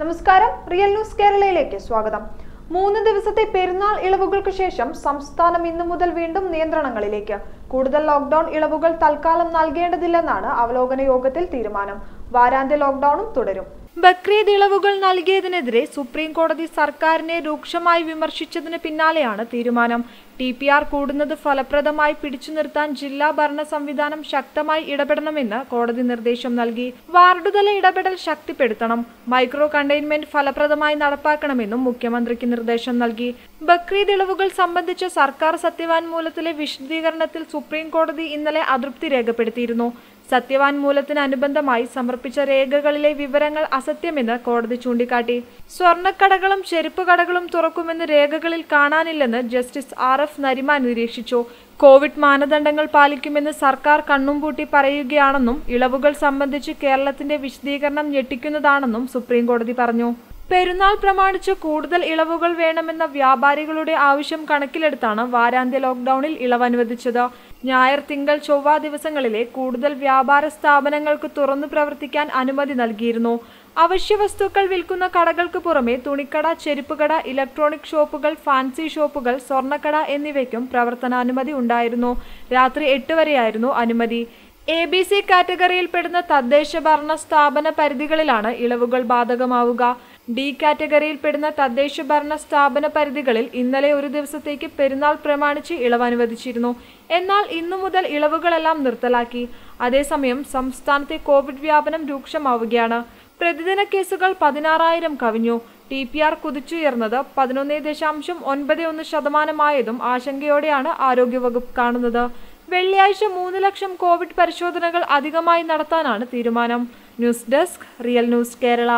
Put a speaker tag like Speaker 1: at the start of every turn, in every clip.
Speaker 1: നമസ്കാരം real news കേരളയിലേക്ക് സ്വാഗതം മൂന്ന് ദിവസത്തെ പെരുന്നാൾ ഇളവുകൾക്ക് ശേഷം സംസ്ഥാനം ഇന്നു മുതൽ വീണ്ടും നിയന്ത്രണങ്ങളിലേക്ക് കൂടുതൽ ലോക്ഡൌൺ ഇളവുകൾ തൽക്കാലം നൽകേണ്ടതില്ലെന്നാണ് അവലോകന യോഗത്തിൽ തീരുമാനം വാരാന്ത്യ ലോക്ഡൌണും തുടരും ബക്രീദ് ഇളവുകൾ നൽകിയതിനെതിരെ സുപ്രീം കോടതി സർക്കാരിനെ രൂക്ഷമായി വിമർശിച്ചതിന് പിന്നാലെയാണ് തീരുമാനം ടി പി ആർ കൂടുന്നത് ഫലപ്രദമായി പിടിച്ചു നിർത്താൻ ജില്ലാ ഭരണ സംവിധാനം ശക്തമായി ഇടപെടണമെന്ന് കോടതി നിർദ്ദേശം നൽകി വാർഡുതല ഇടപെടൽ ശക്തിപ്പെടുത്തണം മൈക്രോ കണ്ടെയ്ൻമെന്റ് ഫലപ്രദമായി നടപ്പാക്കണമെന്നും മുഖ്യമന്ത്രിക്ക് നിർദ്ദേശം നൽകി ബക്രീദ് ഇളവുകൾ സംബന്ധിച്ച സർക്കാർ സത്യവാൻമൂലത്തിലെ വിശദീകരണത്തിൽ സുപ്രീം കോടതി ഇന്നലെ അതൃപ്തി രേഖപ്പെടുത്തിയിരുന്നു സത്യവാൻമൂലത്തിന് അനുബന്ധമായി സമർപ്പിച്ച രേഖകളിലെ വിവരങ്ങൾ അസത്യമെന്ന് കോടതി ചൂണ്ടിക്കാട്ടി സ്വർണ്ണക്കടകളും ചെരുപ്പ് കടകളും തുറക്കുമെന്ന് രേഖകളിൽ കാണാനില്ലെന്ന് ജസ്റ്റിസ് ആർ എഫ് നരിമാൻ നിരീക്ഷിച്ചു കോവിഡ് മാനദണ്ഡങ്ങൾ പാലിക്കുമെന്ന് സർക്കാർ കണ്ണുംപൂട്ടി പറയുകയാണെന്നും ഇളവുകൾ സംബന്ധിച്ച് കേരളത്തിന്റെ വിശദീകരണം ഞെട്ടിക്കുന്നതാണെന്നും സുപ്രീം കോടതി പറഞ്ഞു പെരുന്നാൾ പ്രമാണിച്ച് കൂടുതൽ ഇളവുകൾ വേണമെന്ന വ്യാപാരികളുടെ ആവശ്യം കണക്കിലെടുത്താണ് വാരാന്ത്യ ലോക്ഡൌണിൽ ഇളവ് അനുവദിച്ചത് ഞായർ തിങ്കൾ ചൊവ്വ ദിവസങ്ങളിലെ കൂടുതൽ വ്യാപാര സ്ഥാപനങ്ങൾക്ക് തുറന്നു പ്രവർത്തിക്കാൻ അനുമതി നൽകിയിരുന്നു അവശ്യ വസ്തുക്കൾ വിൽക്കുന്ന കടകൾക്ക് പുറമെ തുണിക്കട ചെരുപ്പുകട ഇലക്ട്രോണിക് ഷോപ്പുകൾ ഫാൻസി ഷോപ്പുകൾ സ്വർണ്ണക്കട എന്നിവയ്ക്കും പ്രവർത്തനാനുമതി ഉണ്ടായിരുന്നു രാത്രി എട്ട് വരെയായിരുന്നു അനുമതി എ ബി സി കാറ്റഗറിയിൽപ്പെടുന്ന തദ്ദേശ ഭരണ സ്ഥാപന പരിധികളിലാണ് ഇളവുകൾ ബാധകമാവുക ഡി കാറ്റഗറിയിൽപ്പെടുന്ന തദ്ദേശ ഭരണ സ്ഥാപന പരിധികളിൽ ഇന്നലെ ഒരു ദിവസത്തേക്ക് പെരുന്നാൾ പ്രമാണിച്ച് ഇളവ് അനുവദിച്ചിരുന്നു എന്നാൽ ഇന്നു മുതൽ ഇളവുകളെല്ലാം നിർത്തലാക്കി അതേസമയം സംസ്ഥാനത്തെ കോവിഡ് വ്യാപനം രൂക്ഷമാവുകയാണ് പ്രതിദിന കേസുകൾ പതിനാറായിരം കവിഞ്ഞു ടി പി ആർ കുതിച്ചുയർന്നത് പതിനൊന്ന് ദശാംശം ഒൻപത് ഒന്ന് ശതമാനമായതും ആശങ്കയോടെയാണ് ആരോഗ്യവകുപ്പ് കാണുന്നത് വെള്ളിയാഴ്ച മൂന്ന് ലക്ഷം കോവിഡ് പരിശോധനകൾ അധികമായി നടത്താനാണ് തീരുമാനം news desk real news Kerala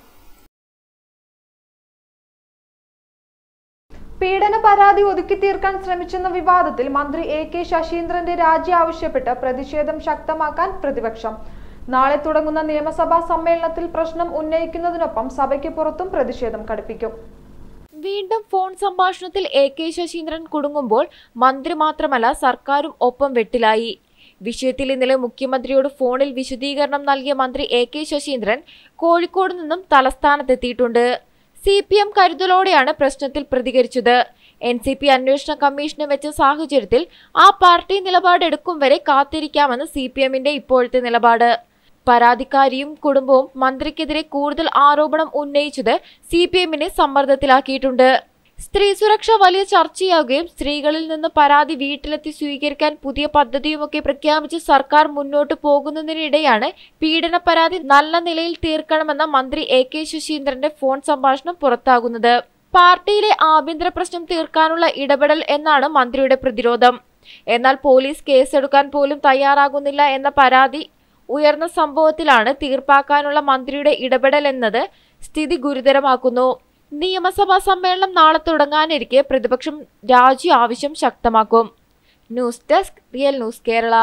Speaker 1: പീഡന പരാതി ഒതുക്കി തീർക്കാൻ ശ്രമിച്ചെന്ന വിവാദത്തിൽ മന്ത്രി എ കെ ശശീന്ദ്രന്റെ രാജി ആവശ്യപ്പെട്ട് പ്രതിഷേധം ശക്തമാക്കാൻ പ്രതിപക്ഷം നാളെ തുടങ്ങുന്ന നിയമസഭാ സമ്മേളനത്തിൽ പ്രശ്നം ഉന്നയിക്കുന്നതിനൊപ്പം സഭയ്ക്ക് പുറത്തും പ്രതിഷേധം കടുപ്പിക്കും
Speaker 2: വീണ്ടും ഫോൺ സംഭാഷണത്തിൽ എ കെ ശശീന്ദ്രൻ കുടുങ്ങുമ്പോൾ മന്ത്രി മാത്രമല്ല സർക്കാരും ഒപ്പം വെട്ടിലായി വിഷയത്തിൽ ഇന്നലെ മുഖ്യമന്ത്രിയോട് ഫോണിൽ വിശദീകരണം നൽകിയ മന്ത്രി എ കെ ശശീന്ദ്രൻ കോഴിക്കോട് നിന്നും തലസ്ഥാനത്തെത്തിയിട്ടുണ്ട് സി പി എം കരുതലോടെയാണ് പ്രശ്നത്തിൽ പ്രതികരിച്ചത് എൻ സി പി അന്വേഷണ കമ്മീഷന് വെച്ച സാഹചര്യത്തിൽ ആ പാർട്ടി നിലപാടെടുക്കും വരെ കാത്തിരിക്കാമെന്ന് സി പി എമ്മിന്റെ ഇപ്പോഴത്തെ നിലപാട് പരാതിക്കാരിയും കുടുംബവും മന്ത്രിക്കെതിരെ കൂടുതൽ ആരോപണം ഉന്നയിച്ചത് സി പി എമ്മിനെ സമ്മർദ്ദത്തിലാക്കിയിട്ടുണ്ട് സ്ത്രീ സുരക്ഷ വലിയ ചർച്ചയാവുകയും സ്ത്രീകളിൽ നിന്ന് പരാതി വീട്ടിലെത്തി സ്വീകരിക്കാൻ പുതിയ പദ്ധതിയുമൊക്കെ പ്രഖ്യാപിച്ച് സർക്കാർ മുന്നോട്ട് പോകുന്നതിനിടെയാണ് പീഡന പരാതി നല്ല നിലയിൽ തീർക്കണമെന്ന മന്ത്രി എ കെ ശശീന്ദ്രന്റെ ഫോൺ സംഭാഷണം പുറത്താകുന്നത് പാർട്ടിയിലെ ആഭ്യന്തര പ്രശ്നം തീർക്കാനുള്ള ഇടപെടൽ എന്നാണ് മന്ത്രിയുടെ പ്രതിരോധം എന്നാൽ പോലീസ് കേസെടുക്കാൻ പോലും തയ്യാറാകുന്നില്ല എന്ന പരാതി ഉയർന്ന സംഭവത്തിലാണ് തീർപ്പാക്കാനുള്ള മന്ത്രിയുടെ ഇടപെടൽ എന്നത് സ്ഥിതി ഗുരുതരമാക്കുന്നു നിയമസഭാ സമ്മേളനം നാളെ തുടങ്ങാനിരിക്കെ പ്രതിപക്ഷം രാജി ആവശ്യം ശക്തമാക്കും news desk real news Kerala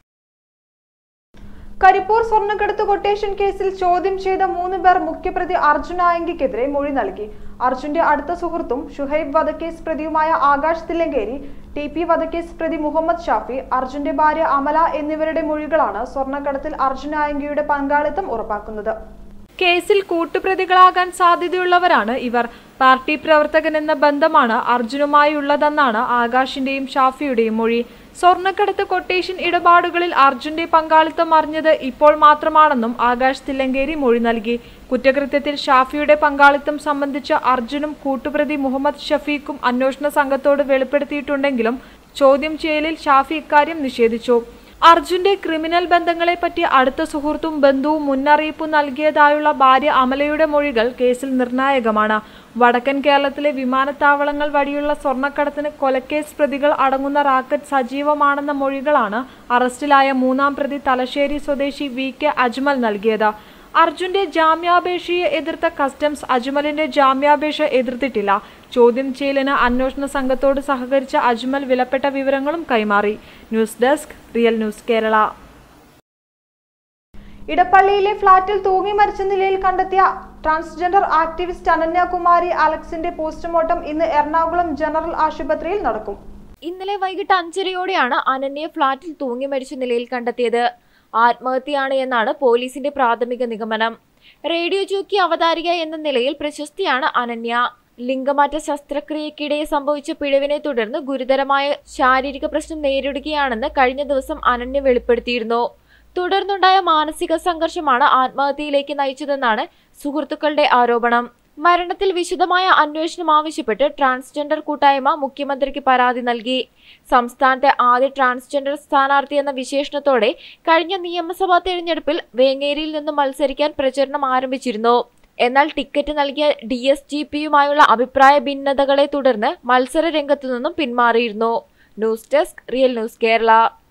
Speaker 1: Karipur സ്വർണ്ണക്കടത്ത് കൊട്ടേഷൻ കേസിൽ ചോദ്യം ചെയ്ത മൂന്ന് പേർ മുഖ്യപ്രതി അർജുൻ ആയങ്കിക്കെതിരെ മൊഴി നൽകി അർജുന്റെ അടുത്ത സുഹൃത്തും ഷുഹൈബ് വധക്കേസ് പ്രതിയുമായ ആകാശ് തില്ലങ്കേരി ടി പി വധക്കേസ് പ്രതി മുഹമ്മദ് ഷാഫി അർജുന്റെ ഭാര്യ അമല എന്നിവരുടെ മൊഴികളാണ് സ്വർണ്ണക്കടത്തിൽ അർജുൻ ആയങ്കിയുടെ പങ്കാളിത്തം ഉറപ്പാക്കുന്നത് കേസിൽ കൂട്ടുപ്രതികളാകാൻ സാധ്യതയുള്ളവരാണ് ഇവർ പാർട്ടി പ്രവർത്തകൻ എന്ന ബന്ധമാണ് അർജുനുമായുള്ളതെന്നാണ് ആകാശിന്റെയും ഷാഫിയുടെയും മൊഴി സ്വർണ്ണക്കടത്ത് കൊട്ടേഷൻ ഇടപാടുകളിൽ അർജുന്റെ പങ്കാളിത്തം അറിഞ്ഞത് ഇപ്പോൾ മാത്രമാണെന്നും ആകാശ് തില്ലങ്കേരി മൊഴി നൽകി കുറ്റകൃത്യത്തിൽ ഷാഫിയുടെ പങ്കാളിത്തം സംബന്ധിച്ച് അർജുനും കൂട്ടുപ്രതി മുഹമ്മദ് ഷഫീഖും അന്വേഷണ സംഘത്തോട് വെളിപ്പെടുത്തിയിട്ടുണ്ടെങ്കിലും ചോദ്യം ചെയ്യലിൽ ഷാഫി ഇക്കാര്യം നിഷേധിച്ചു അർജുന്റെ ക്രിമിനൽ ബന്ധങ്ങളെപ്പറ്റി അടുത്ത സുഹൃത്തും ബന്ധുവും മുന്നറിയിപ്പ് നൽകിയതായുള്ള ഭാര്യ അമലയുടെ മൊഴികൾ കേസിൽ നിർണായകമാണ് വടക്കൻ കേരളത്തിലെ വിമാനത്താവളങ്ങൾ വഴിയുള്ള സ്വർണ്ണക്കടത്തിന് കൊലക്കേസ് പ്രതികൾ അടങ്ങുന്ന റാക്കറ്റ് സജീവമാണെന്ന മൊഴികളാണ് അറസ്റ്റിലായ മൂന്നാം പ്രതി തലശ്ശേരി സ്വദേശി വി കെ അജ്മൽ നൽകിയത് അർജുന്റെ ജാമ്യാപേക്ഷയെ എതിർത്ത കസ്റ്റംസ് അജ്മലിന്റെ ജാമ്യാപേക്ഷ എതിർത്തിട്ടില്ല ചോദ്യം ചെയ്യലിന് അന്വേഷണ സംഘത്തോട് സഹകരിച്ച അജ്മൽ വിലപ്പെട്ട വിവരങ്ങളും കൈമാറി news desk real news Kerala ഇടപ്പള്ളിയിലെ ഫ്ളാറ്റിൽ തൂങ്ങി മരിച്ച നിലയിൽ കണ്ടെത്തിയ ട്രാൻസ്ജെൻഡർ ആക്ടിവിസ്റ്റ് അനന്യകുമാരി അലക്സിന്റെ പോസ്റ്റ്മോർട്ടം ഇന്ന് എറണാകുളം ജനറൽ ആശുപത്രിയിൽ നടക്കും
Speaker 2: ഇന്നലെ വൈകിട്ട് അഞ്ചരയോടെയാണ് അനന്യ ഫ്ളാറ്റിൽ തൂങ്ങി മരിച്ച നിലയിൽ കണ്ടെത്തിയത് ആത്മഹത്യയാണ് എന്നാണ് പോലീസിന്റെ പ്രാഥമിക നിഗമനം റേഡിയോ ജോക്കി അവതാരിക എന്ന നിലയിൽ പ്രശസ്തിയാണ് അനന്യ ലിംഗമാറ്റ ശസ്ത്രക്രിയക്കിടെ സംഭവിച്ച പിഴവിനെ തുടർന്ന് ഗുരുതരമായ ശാരീരിക പ്രശ്നം നേരിടുകയാണെന്ന് കഴിഞ്ഞ ദിവസം അനന്യ വെളിപ്പെടുത്തിയിരുന്നു തുടർന്നുണ്ടായ മാനസിക സംഘർഷമാണ് ആത്മഹത്യയിലേക്ക് നയിച്ചതെന്നാണ് സുഹൃത്തുക്കളുടെ ആരോപണം മരണത്തിൽ വിശദമായ അന്വേഷണം ആവശ്യപ്പെട്ട് ട്രാൻസ്ജെൻഡർ കൂട്ടായ്മ മുഖ്യമന്ത്രിക്ക് പരാതി നൽകി സംസ്ഥാനത്തെ ആദ്യ ട്രാൻസ്ജെൻഡർ സ്ഥാനാർത്ഥി എന്ന വിശേഷണത്തോടെ കഴിഞ്ഞ നിയമസഭാ തെരഞ്ഞെടുപ്പിൽ വേങ്ങേരിയിൽ നിന്ന് മത്സരിക്കാൻ പ്രചരണം ആരംഭിച്ചിരുന്നു എന്നാൽ ടിക്കറ്റ് നൽകിയ ഡി എസ് ജി പിയുമായുള്ള അഭിപ്രായ ഭിന്നതകളെ തുടർന്ന് മത്സര രംഗത്തു നിന്നും പിന്മാറിയിരുന്നു news desk real news Kerala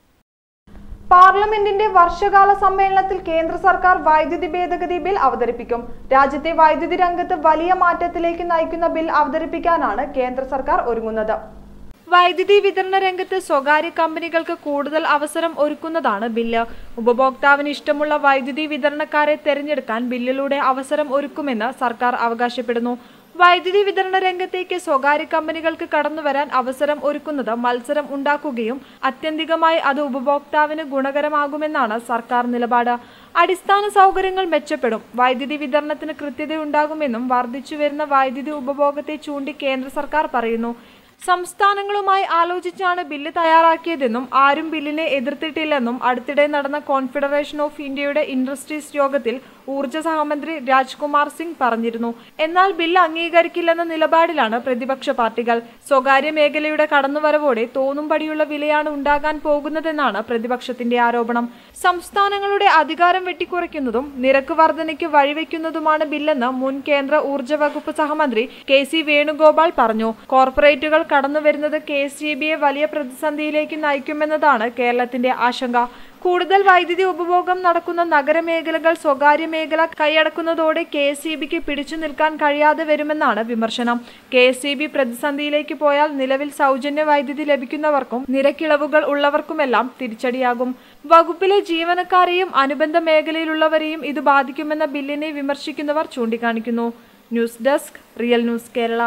Speaker 1: പാർലമെന്റിന്റെ വർഷകാല സമ്മേളനത്തിൽ കേന്ദ്ര സർക്കാർ വൈദ്യുതി ഭേദഗതി ബിൽ അവതരിപ്പിക്കും രാജ്യത്തെ വൈദ്യുതി രംഗത്ത് വലിയ മാറ്റത്തിലേക്ക് നയിക്കുന്ന ബിൽ അവതരിപ്പിക്കാനാണ് കേന്ദ്ര സർക്കാർ ഒരുങ്ങുന്നത് വൈദ്യുതി വിതരണ രംഗത്ത് സ്വകാര്യ കമ്പനികൾക്ക് കൂടുതൽ അവസരം ഒരുക്കുന്നതാണ് ബില്ല് ഉപഭോക്താവിന് ഇഷ്ടമുള്ള വൈദ്യുതി വിതരണക്കാരെ തെരഞ്ഞെടുക്കാൻ ബില്ലിലൂടെ അവസരം ഒരുക്കുമെന്ന് സർക്കാർ അവകാശപ്പെടുന്നു വൈദ്യുതി വിതരണ രംഗത്തേക്ക് സ്വകാര്യ കമ്പനികൾക്ക് കടന്നുവരാൻ അവസരം ഒരുക്കുന്നത് മത്സരം ഉണ്ടാക്കുകയും അത്യന്തികമായി അത് ഉപഭോക്താവിന് ഗുണകരമാകുമെന്നാണ് സർക്കാർ നിലപാട് അടിസ്ഥാന സൗകര്യങ്ങൾ മെച്ചപ്പെടും വൈദ്യുതി വിതരണത്തിന് കൃത്യതയുണ്ടാകുമെന്നും വർദ്ധിച്ചുവരുന്ന വൈദ്യുതി ഉപഭോഗത്തെ ചൂണ്ടി കേന്ദ്ര സർക്കാർ പറയുന്നു സംസ്ഥാനങ്ങളുമായി ആലോചിച്ചാണ് ബില്ല് തയ്യാറാക്കിയതെന്നും ആരും ബില്ലിനെ എതിർത്തിട്ടില്ലെന്നും അടുത്തിടെ നടന്ന കോൺഫെഡറേഷൻ ഓഫ് ഇന്ത്യയുടെ ഇൻഡസ്ട്രീസ് യോഗത്തിൽ ഊർജ്ജ സഹമന്ത്രി രാജ്കുമാർ സിംഗ് പറഞ്ഞിരുന്നു എന്നാൽ ബില്ല് അംഗീകരിക്കില്ലെന്ന നിലപാടിലാണ് പ്രതിപക്ഷ പാർട്ടികൾ സ്വകാര്യ മേഖലയുടെ കടന്നുവരവോടെ തോന്നുംപടിയുള്ള വിലയാണ് ഉണ്ടാകാൻ പോകുന്നതെന്നാണ് പ്രതിപക്ഷത്തിന്റെ ആരോപണം സംസ്ഥാനങ്ങളുടെ അധികാരം വെട്ടിക്കുറയ്ക്കുന്നതും നിരക്ക് വർധനയ്ക്ക് വഴിവെക്കുന്നതുമാണ് ബില്ലെന്ന് മുൻ കേന്ദ്ര ഊർജ്ജ വകുപ്പ് സഹമന്ത്രി കെ സി വേണുഗോപാൽ പറഞ്ഞു കോർപ്പറേറ്റുകൾ കടന്നുവരുന്നത് കെ എസ് വലിയ പ്രതിസന്ധിയിലേക്ക് നയിക്കുമെന്നതാണ് കേരളത്തിന്റെ ആശങ്ക കൂടുതൽ വൈദ്യുതി ഉപഭോഗം നടക്കുന്ന നഗരമേഖലകൾ സ്വകാര്യ മേഖല കൈയടക്കുന്നതോടെ കെ എസ് ഇ ബിക്ക് പിടിച്ചു നിൽക്കാൻ കഴിയാതെ വരുമെന്നാണ് വിമർശനം കെ എസ് ഇ ബി പ്രതിസന്ധിയിലേക്ക് പോയാൽ നിലവിൽ സൗജന്യ വൈദ്യുതി ലഭിക്കുന്നവർക്കും നിരക്കിളവുകൾ ഉള്ളവർക്കുമെല്ലാം തിരിച്ചടിയാകും വകുപ്പിലെ ജീവനക്കാരെയും അനുബന്ധ മേഖലയിലുള്ളവരെയും ഇത് ബാധിക്കുമെന്ന ബില്ലിനെ വിമർശിക്കുന്നവർ ചൂണ്ടിക്കാണിക്കുന്നു news desk real news Kerala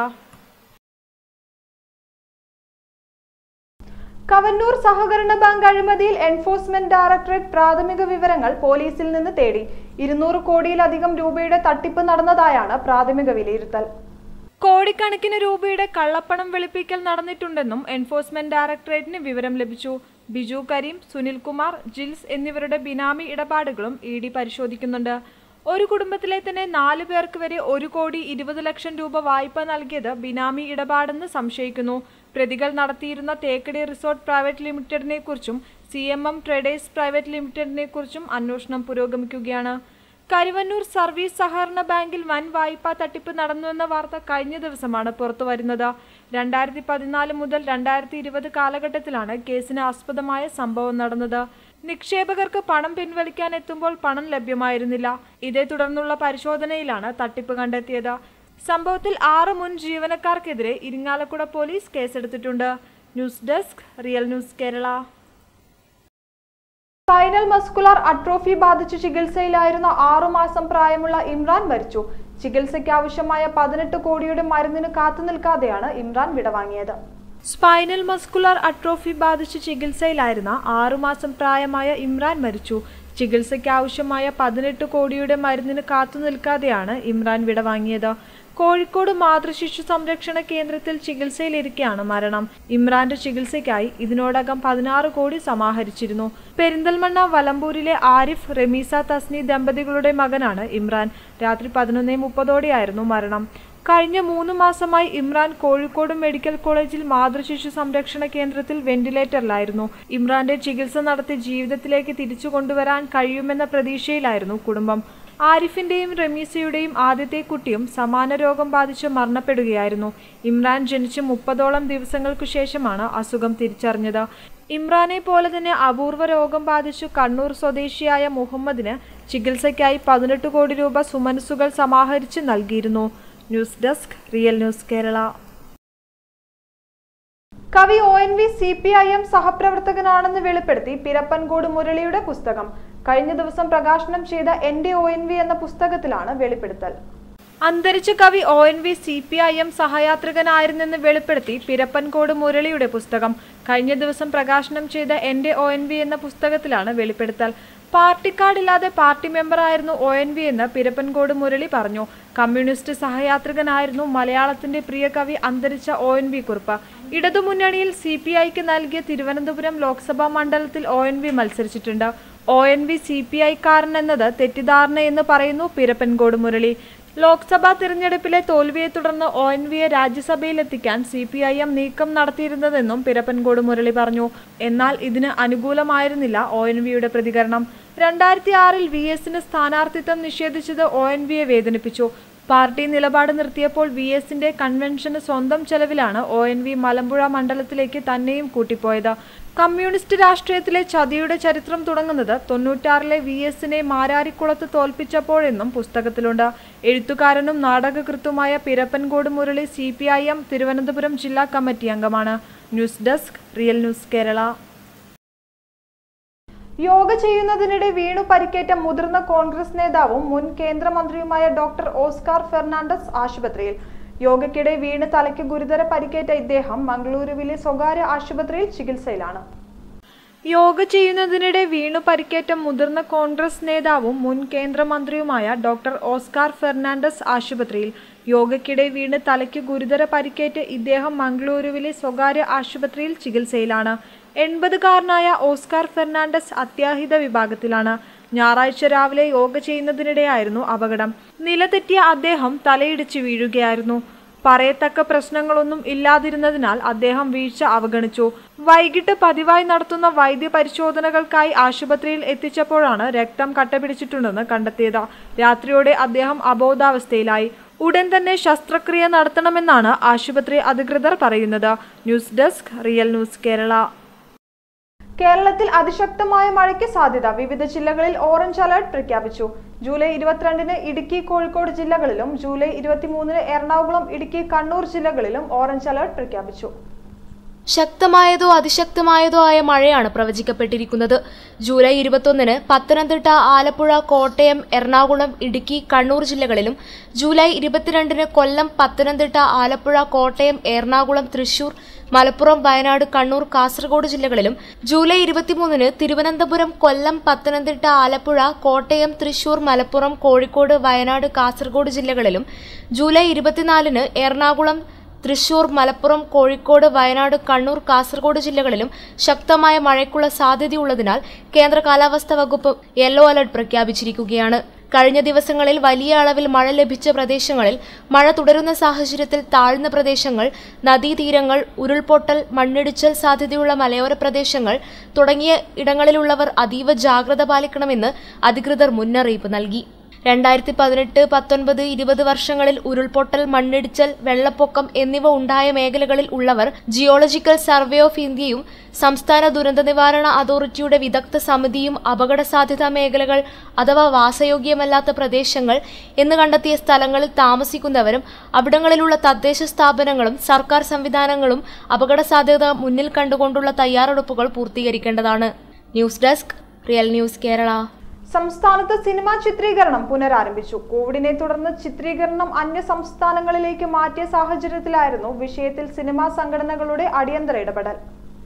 Speaker 1: Kavannur സഹകരണ ബാങ്ക് അഴിമതിയിൽ എൻഫോഴ്സ്മെന്റ് ഡയറക്ടറേറ്റ് പ്രാഥമിക വിവരങ്ങൾ പോലീസിൽ നിന്ന് തേടി ഇരുന്നൂറ് കോടിയിലധികം രൂപയുടെ തട്ടിപ്പ് നടന്നതായാണ് പ്രാഥമിക വിലയിരുത്തൽ കോടിക്കണക്കിന് രൂപയുടെ കള്ളപ്പണം വെളുപ്പിക്കൽ നടന്നിട്ടുണ്ടെന്നും എൻഫോഴ്സ്മെന്റ് ഡയറക്ടറേറ്റിന് വിവരം ലഭിച്ചു ബിജു കരീം സുനിൽകുമാർ ജിൽസ് എന്നിവരുടെ ബിനാമി ഇടപാടുകളും ഇ ഡി പരിശോധിക്കുന്നുണ്ട് ഒരു കുടുംബത്തിലെ തന്നെ നാലു പേർക്ക് വരെ ഒരു കോടി ഇരുപത് ലക്ഷം രൂപ വായ്പ നൽകിയത് ബിനാമി ഇടപാടെന്ന് സംശയിക്കുന്നു പ്രതികൾ നടത്തിയിരുന്ന തേക്കടി റിസോർട്ട് പ്രൈവറ്റ് ലിമിറ്റഡിനെ കുറിച്ചും C M M traders private ലിമിറ്റഡിനെ കുറിച്ചും അന്വേഷണം പുരോഗമിക്കുകയാണ് കരുവന്നൂർ സർവീസ് സഹകരണ ബാങ്കിൽ വൻ വായ്പാ തട്ടിപ്പ് നടന്നുവെന്ന വാർത്ത കഴിഞ്ഞ ദിവസമാണ് പുറത്തുവരുന്നത് രണ്ടായിരത്തി പതിനാല് മുതൽ രണ്ടായിരത്തി ഇരുപത് കാലഘട്ടത്തിലാണ് കേസിന് ആസ്പദമായ സംഭവം നടന്നത് നിക്ഷേപകർക്ക് പണം പിൻവലിക്കാൻ എത്തുമ്പോൾ പണം ലഭ്യമായിരുന്നില്ല ഇതേ തുടർന്നുള്ള പരിശോധനയിലാണ് തട്ടിപ്പ് കണ്ടെത്തിയത് സംഭവത്തിൽ ആറ് മുൻ ജീവനക്കാർക്കെതിരെ ഇരിങ്ങാലക്കുട പോലീസ് കേസെടുത്തിട്ടുണ്ട് news desk real news Kerala spinal muscular atrophy ബാധിച്ച് ചികിത്സയിലായിരുന്ന ആറുമാസം പ്രായമുള്ള ഇമ്രാൻ മരിച്ചു ചികിത്സയ്ക്ക് ആവശ്യമായ പതിനെട്ട് കോടിയുടെ മരുന്നിന് കാത്തുനിൽക്കാതെയാണ് ഇമ്രാൻ വിടവാങ്ങിയത് സ്പൈനൽ മസ്കുലാർ അട്രോഫി ബാധിച്ച് ചികിത്സയിലായിരുന്ന ആറുമാസം പ്രായമായ ഇമ്രാൻ മരിച്ചു ചികിത്സയ്ക്ക് ആവശ്യമായ പതിനെട്ട് കോടിയുടെ മരുന്നിന് കാത്തുനിൽക്കാതെയാണ് ഇമ്രാൻ വിടവാങ്ങിയത് കോഴിക്കോട് മാതൃശിശു സംരക്ഷണ കേന്ദ്രത്തിൽ ചികിത്സയിലിരിക്കെയാണ് മരണം ഇമ്രാന്റെ ചികിത്സയ്ക്കായി ഇതിനോടകം പതിനാറ് കോടി സമാഹരിച്ചിരുന്നു പെരിന്തൽമണ്ണ വലമ്പൂരിലെ ആരിഫ് റമീസ തസ്നി ദമ്പതികളുടെ മകനാണ് ഇമ്രാൻ രാത്രി പതിനൊന്നേ മുപ്പതോടെയായിരുന്നു മരണം കഴിഞ്ഞ മൂന്ന് മാസമായി ഇമ്രാൻ കോഴിക്കോട് മെഡിക്കൽ കോളേജിൽ മാതൃശിശു സംരക്ഷണ കേന്ദ്രത്തിൽ വെന്റിലേറ്ററിലായിരുന്നു ഇമ്രാന്റെ ചികിത്സ നടത്തി ജീവിതത്തിലേക്ക് തിരിച്ചു കൊണ്ടുവരാൻ കഴിയുമെന്ന പ്രതീക്ഷയിലായിരുന്നു കുടുംബം ആരിഫിന്റെയും റമീസയുടെയും ആദ്യത്തെ കുട്ടിയും സമാന രോഗം ബാധിച്ച് മരണപ്പെടുകയായിരുന്നു ഇമ്രാൻ ജനിച്ച് മുപ്പതോളം ദിവസങ്ങൾക്കു ശേഷമാണ് അസുഖം തിരിച്ചറിഞ്ഞത് ഇമ്രാനെ പോലെ തന്നെ അപൂർവ രോഗം ബാധിച്ചു കണ്ണൂർ സ്വദേശിയായ മുഹമ്മദിന് ചികിത്സയ്ക്കായി പതിനെട്ട് കോടി രൂപ സുമനസുകൾ സമാഹരിച്ച് നൽകിയിരുന്നു news desk real news Kerala കവി O N V C P I M സഹപ്രവർത്തകനാണെന്ന് വെളിപ്പെടുത്തി പിരപ്പൻകോട് മുരളിയുടെ പുസ്തകം കഴിഞ്ഞ ദിവസം പ്രകാശനം ചെയ്ത എന്റെ ഒ എൻ വി എന്ന പുസ്തകത്തിലാണ് വെളിപ്പെടുത്തൽ അന്തരിച്ച കവി O N V C P I M സഹയാത്രികനായിരുന്നെന്ന് വെളിപ്പെടുത്തി പിരപ്പൻകോട് മുരളിയുടെ പുസ്തകം കഴിഞ്ഞ ദിവസം പ്രകാശനം ചെയ്ത എന്റെ ഒ എൻ വി എന്ന പുസ്തകത്തിലാണ് വെളിപ്പെടുത്തൽ പാർട്ടി കാർഡില്ലാതെ പാർട്ടി മെമ്പറായിരുന്നു ഒ എൻ വി എന്ന് പിരപ്പൻകോട് മുരളി പറഞ്ഞു കമ്മ്യൂണിസ്റ്റ് സഹയാത്രികനായിരുന്നു മലയാളത്തിന്റെ പ്രിയ കവി അന്തരിച്ച ഒ എൻ വി കുറുപ്പ് ഇടതുമുന്നണിയിൽ സി പി ഐക്ക് നൽകിയ തിരുവനന്തപുരം ലോക്സഭാ മണ്ഡലത്തിൽ ഒ എൻ വി മത്സരിച്ചിട്ടുണ്ട് O N V C P ഐക്കാരൻ എന്നത് തെറ്റിദ്ധാരണയെന്ന് പറയുന്നു പിരപ്പൻകോട് മുരളി ലോക്സഭാ തിരഞ്ഞെടുപ്പിലെ തോൽവിയെ തുടർന്ന് ഒ എൻ വിയെ രാജ്യസഭയിലെത്തിക്കാൻ സി പി ഐ എം നീക്കം നടത്തിയിരുന്നതെന്നും പിരപ്പൻകോട് മുരളി പറഞ്ഞു എന്നാൽ ഇതിന് അനുകൂലമായിരുന്നില്ല ഒ എൻ വിയുടെ പ്രതികരണം രണ്ടായിരത്തി ആറിൽ വി എസിന് സ്ഥാനാർത്ഥിത്വം നിഷേധിച്ചത് ഒ എൻ വിയെ വേദനിപ്പിച്ചു പാർട്ടി നിലപാട് നിർത്തിയപ്പോൾ വി എസിന്റെ കൺവെൻഷന് സ്വന്തം ചെലവിലാണ് ഒ എൻ വി മലമ്പുഴ മണ്ഡലത്തിലേക്ക് തന്നെയും കൂട്ടിപ്പോയത് കമ്മ്യൂണിസ്റ്റ് രാഷ്ട്രീയത്തിലെ ചതിയുടെ ചരിത്രം തുടങ്ങുന്നത് തൊണ്ണൂറ്റാറിലെ വി എസിനെ മാരാരിക്കുളത്ത് തോൽപ്പിച്ചപ്പോഴെന്നും പുസ്തകത്തിലുണ്ട് എഴുത്തുകാരനും നാടകകൃത്തുമായ Pirappancode Murali C P I M Thiruvananthapuram ജില്ലാ കമ്മിറ്റി അംഗമാണ് news desk real news Kerala yoga ചെയ്യുന്നതിനിടെ വീണു പരിക്കേറ്റ മുതിർന്ന കോൺഗ്രസ് നേതാവും മുൻ കേന്ദ്രമന്ത്രിയുമായ ഡോക്ടർ ഓസ്കാർ ഫെർണാണ്ടസ് ആശുപത്രിയിൽ യോഗയ്ക്കിടെ വീണ് തലയ്ക്ക് ഗുരുതര പരിക്കേറ്റ ഇദ്ദേഹം മംഗളൂരുവിലെ സ്വകാര്യ ആശുപത്രിയിൽ ചികിത്സയിലാണ് യോഗ ചെയ്യുന്നതിനിടെ വീണു പരിക്കേറ്റ മുതിർന്ന കോൺഗ്രസ് നേതാവും മുൻ കേന്ദ്രമന്ത്രിയുമായ ഡോക്ടർ ഓസ്കാർ ഫെർണാണ്ടസ് ആശുപത്രിയിൽ യോഗയ്ക്കിടെ വീണ് തലയ്ക്ക് ഗുരുതര പരിക്കേറ്റ് ഇദ്ദേഹം മംഗളൂരുവിലെ സ്വകാര്യ ആശുപത്രിയിൽ ചികിത്സയിലാണ് എൺപതുകാരനായ ഓസ്കാർ ഫെർണാണ്ടസ് അത്യാഹിത വിഭാഗത്തിലാണ് ഞായറാഴ്ച രാവിലെ യോഗ ചെയ്യുന്നതിനിടെയായിരുന്നു അപകടം നിലതെറ്റിയ അദ്ദേഹം തലയിടിച്ച് വീഴുകയായിരുന്നു പറയത്തക്ക പ്രശ്നങ്ങളൊന്നും ഇല്ലാതിരുന്നതിനാൽ അദ്ദേഹം വീഴ്ച അവഗണിച്ചു വൈകിട്ട് പതിവായി നടത്തുന്ന വൈദ്യ പരിശോധനകൾക്കായി ആശുപത്രിയിൽ എത്തിച്ചപ്പോഴാണ് രക്തം കട്ടപിടിച്ചിട്ടുണ്ടെന്ന് കണ്ടെത്തിയത് രാത്രിയോടെ അദ്ദേഹം അബോധാവസ്ഥയിലായി ഉടൻ തന്നെ ശസ്ത്രക്രിയ നടത്തണമെന്നാണ് ആശുപത്രി അധികൃതർ പറയുന്നത് news desk real news Kerala കേരളത്തിൽ അതിശക്തമായ മഴയ്ക്ക് സാധ്യത വിവിധ ജില്ലകളിൽ ഓറഞ്ച് അലർട്ട് പ്രഖ്യാപിച്ചു ജൂലൈ ഇരുപത്തിരണ്ടിന് ഇടുക്കി കോഴിക്കോട് ജില്ലകളിലും ജൂലൈ ഇരുപത്തിമൂന്നിന് എറണാകുളം ഇടുക്കി കണ്ണൂർ ജില്ലകളിലും ഓറഞ്ച് അലർട്ട് പ്രഖ്യാപിച്ചു
Speaker 3: ശക്തമായതോ അതിശക്തമായതോ ആയ മഴയാണ് പ്രവചിക്കപ്പെട്ടിരിക്കുന്നത് ജൂലൈ ഇരുപത്തൊന്നിന് പത്തനംതിട്ട ആലപ്പുഴ കോട്ടയം എറണാകുളം ഇടുക്കി കണ്ണൂർ ജില്ലകളിലും ജൂലൈ ഇരുപത്തിരണ്ടിന് കൊല്ലം പത്തനംതിട്ട ആലപ്പുഴ കോട്ടയം എറണാകുളം തൃശൂർ മലപ്പുറം വയനാട് കണ്ണൂർ കാസർഗോഡ് ജില്ലകളിലും ജൂലൈ ഇരുപത്തിമൂന്നിന് തിരുവനന്തപുരം കൊല്ലം പത്തനംതിട്ട ആലപ്പുഴ കോട്ടയം തൃശൂർ മലപ്പുറം കോഴിക്കോട് വയനാട് കാസർഗോഡ് ജില്ലകളിലും ജൂലൈ ഇരുപത്തിനാലിന് എറണാകുളം തൃശൂർ മലപ്പുറം കോഴിക്കോട് വയനാട് കണ്ണൂർ കാസർഗോഡ് ജില്ലകളിലും ശക്തമായ മഴയ്ക്കുള്ള സാധ്യതയുള്ളതിനാൽ കേന്ദ്ര കാലാവസ്ഥാ വകുപ്പ് യെല്ലോ അലർട്ട് പ്രഖ്യാപിച്ചിരിക്കുകയാണ് കഴിഞ്ഞ ദിവസങ്ങളിൽ വലിയ അളവിൽ മഴ ലഭിച്ച പ്രദേശങ്ങളിൽ മഴ തുടരുന്ന സാഹചര്യത്തിൽ താഴ്ന്ന പ്രദേശങ്ങൾ നദീതീരങ്ങൾ ഉരുൾപൊട്ടൽ മണ്ണിടിച്ചൽ സാധ്യതയുള്ള മലയോര പ്രദേശങ്ങൾ തുടങ്ങിയ ഇടങ്ങളിലുള്ളവർ അതീവ ജാഗ്രത പാലിക്കണമെന്ന് അധികൃതർ മുന്നറിയിപ്പ് നൽകി രണ്ടായിരത്തി പതിനെട്ട് പത്തൊൻപത് ഇരുപത് വർഷങ്ങളിൽ ഉരുൾപൊട്ടൽ മണ്ണിടിച്ചൽ വെള്ളപ്പൊക്കം എന്നിവ ഉണ്ടായ മേഖലകളിൽ ഉള്ളവർ ജിയോളജിക്കൽ സർവേ ഓഫ് ഇന്ത്യയും സംസ്ഥാന ദുരന്ത നിവാരണ അതോറിറ്റിയുടെ വിദഗ്ധ സമിതിയും അപകട സാധ്യതാ മേഖലകൾ അഥവാ വാസയോഗ്യമല്ലാത്ത പ്രദേശങ്ങൾ എന്ന് കണ്ടെത്തിയ സ്ഥലങ്ങളിൽ താമസിക്കുന്നവരും അവിടങ്ങളിലുള്ള തദ്ദേശ സ്ഥാപനങ്ങളും സർക്കാർ സംവിധാനങ്ങളും അപകട സാധ്യത മുന്നിൽ കണ്ടുകൊണ്ടുള്ള തയ്യാറെടുപ്പുകൾ പൂർത്തീകരിക്കേണ്ടതാണ് news desk real news Kerala
Speaker 1: സംസ്ഥാനത്ത് സിനിമാ ചിത്രീകരണം പുനരാരംഭിച്ചു കോവിഡിനെ തുടർന്ന് ചിത്രീകരണം അന്യ സംസ്ഥാനങ്ങളിലേക്ക് മാറ്റിയ സാഹചര്യത്തിലായിരുന്നു വിഷയത്തിൽ സിനിമാ സംഘടനകളുടെ അടിയന്തര ഇടപെടൽ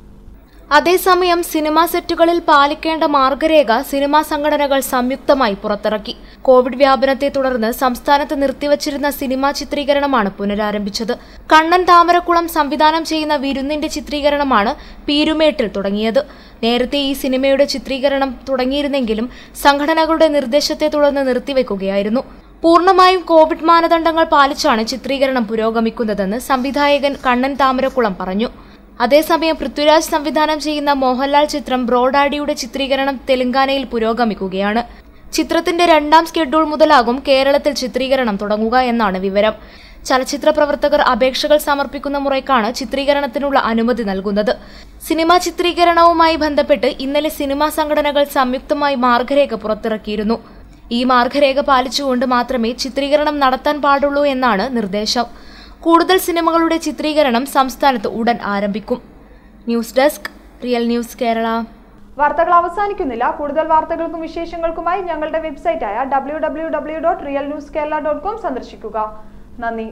Speaker 3: അതേസമയം സിനിമാ സെറ്റുകളിൽ പാലിക്കേണ്ട മാർഗരേഖ സിനിമാ സംഘടനകൾ സംയുക്തമായി പുറത്തിറക്കി കോവിഡ് വ്യാപനത്തെ തുടർന്ന് സംസ്ഥാനത്ത് നിർത്തിവച്ചിരുന്ന സിനിമാ ചിത്രീകരണമാണ് പുനരാരംഭിച്ചത് കണ്ണൻ താമരക്കുളം സംവിധാനം ചെയ്യുന്ന വിരുന്നിന്റെ ചിത്രീകരണമാണ് പീരുമേട്ടിൽ തുടങ്ങിയത് നേരത്തെ ഈ സിനിമയുടെ ചിത്രീകരണം തുടങ്ങിയിരുന്നെങ്കിലും സംഘടനകളുടെ നിർദ്ദേശത്തെ തുടർന്ന് നിർത്തിവെക്കുകയായിരുന്നു പൂർണ്ണമായും കോവിഡ് മാനദണ്ഡങ്ങൾ പാലിച്ചാണ് ചിത്രീകരണം പുരോഗമിക്കുന്നതെന്ന് സംവിധായകൻ കണ്ണൻ താമരക്കുളം പറഞ്ഞു അതേസമയം പൃഥ്വിരാജ് സംവിധാനം ചെയ്യുന്ന മോഹൻലാൽ ചിത്രം ബ്രോഡാഡിയുടെ ചിത്രീകരണം തെലങ്കാനയിൽ പുരോഗമിക്കുകയാണ് ചിത്രത്തിന്റെ രണ്ടാം സ്കെഡ്യൂൾ മുതലാകും കേരളത്തിൽ ചിത്രീകരണം തുടങ്ങുക എന്നാണ് വിവരം ചലച്ചിത്ര പ്രവർത്തകർ അപേക്ഷകൾ സമർപ്പിക്കുന്ന മുറയ്ക്കാണ് ചിത്രീകരണത്തിനുള്ള അനുമതി നൽകുന്നത് സിനിമാ ചിത്രീകരണവുമായി ബന്ധപ്പെട്ട് ഇന്നലെ സിനിമാ സംഘടനകൾ സംയുക്തമായി മാർഗരേഖ പുറത്തിറക്കിയിരുന്നു ഈ മാർഗരേഖ പാലിച്ചുകൊണ്ട് മാത്രമേ ചിത്രീകരണം നടത്താൻ പാടുള്ളൂ എന്നാണ് നിർദ്ദേശം കൂടുതൽ സിനിമകളുടെ ചിത്രീകരണം സംസ്ഥാനത്ത് ഉടൻ ആരംഭിക്കും news desk real news Kerala
Speaker 1: വാർത്തകൾ അവസാനിക്കുന്നില്ല കൂടുതൽ വാർത്തകൾക്കും വിശേഷങ്ങൾക്കുമായി ഞങ്ങളുടെ വെബ്സൈറ്റായ W W W dot real news Kerala dot com സന്ദർശിക്കുക നന്ദി